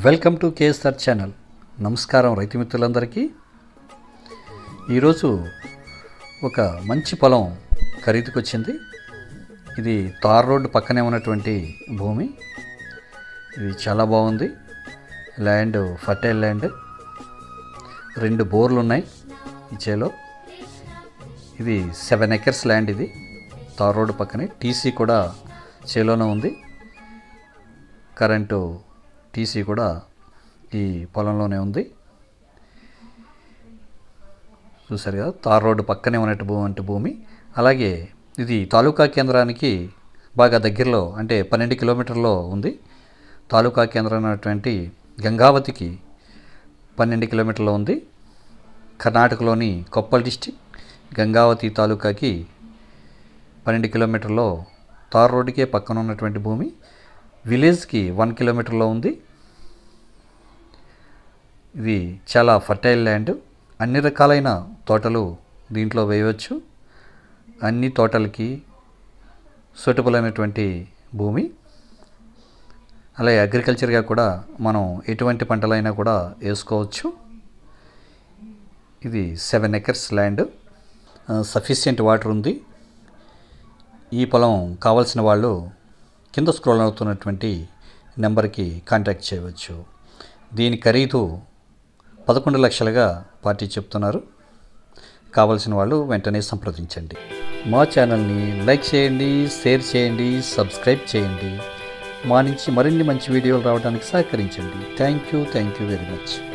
welcome to KSR channel నమస్కారం రైతు మిత్రులందరికీ ఈరోజు ఒక మంచి పొలం ఖరీదుకి వచ్చింది ఇది తార్ రోడ్డు పక్కనే ఉన్నటువంటి భూమి ఇది చాలా బాగుంది ల్యాండ్ ఫర్టైల్ ల్యాండ్ రెండు బోర్లు ఉన్నాయి ఈ చేలో ఇది సెవెన్ ఎకర్స్ ల్యాండ్ ఇది తార్ రోడ్డు పక్కనే టీసీ కూడా చేలోనే ఉంది కరెంటు టీసీ కూడా ఈ పొలంలోనే ఉంది చూసారు కదా తార్ రోడ్డు పక్కనే ఉన్నట్టు భూమి అంటే భూమి అలాగే ఇది తాలూకా కేంద్రానికి బాగా దగ్గరలో అంటే పన్నెండు కిలోమీటర్లో ఉంది తాలూకా కేంద్రం అయినటువంటి గంగావతికి పన్నెండు కిలోమీటర్లో ఉంది కర్ణాటకలోని కొప్పల్ డిస్టిక్ గంగావతి తాలూకాకి పన్నెండు కిలోమీటర్లో తార్ రోడ్డుకే పక్కన ఉన్నటువంటి భూమి విలేజ్కి వన్ కిలోమీటర్లో ఉంది ఇది చాలా ఫర్టైల్ ల్యాండ్ అన్ని రకాలైన తోటలు దీంట్లో వేయవచ్చు అన్ని తోటలకి సూటబుల్ అయినటువంటి భూమి అలాగే అగ్రికల్చర్గా కూడా మనం ఎటువంటి పంటలైనా కూడా వేసుకోవచ్చు ఇది seven acres land sufficient water ఉంది ఈ పొలం కావాల్సిన వాళ్ళు కింద స్క్రోల్ అవుతున్నటువంటి నెంబర్కి కాంటాక్ట్ చేయవచ్చు దీని ఖరీదు పదకొండు లక్షలుగా పార్టీ చెప్తున్నారు కావలసిన వాళ్ళు వెంటనే సంప్రదించండి మా ఛానల్ని లైక్ చేయండి షేర్ చేయండి సబ్స్క్రైబ్ చేయండి మా నుంచి మరిన్ని మంచి వీడియోలు రావడానికి సహకరించండి thank you thank you very much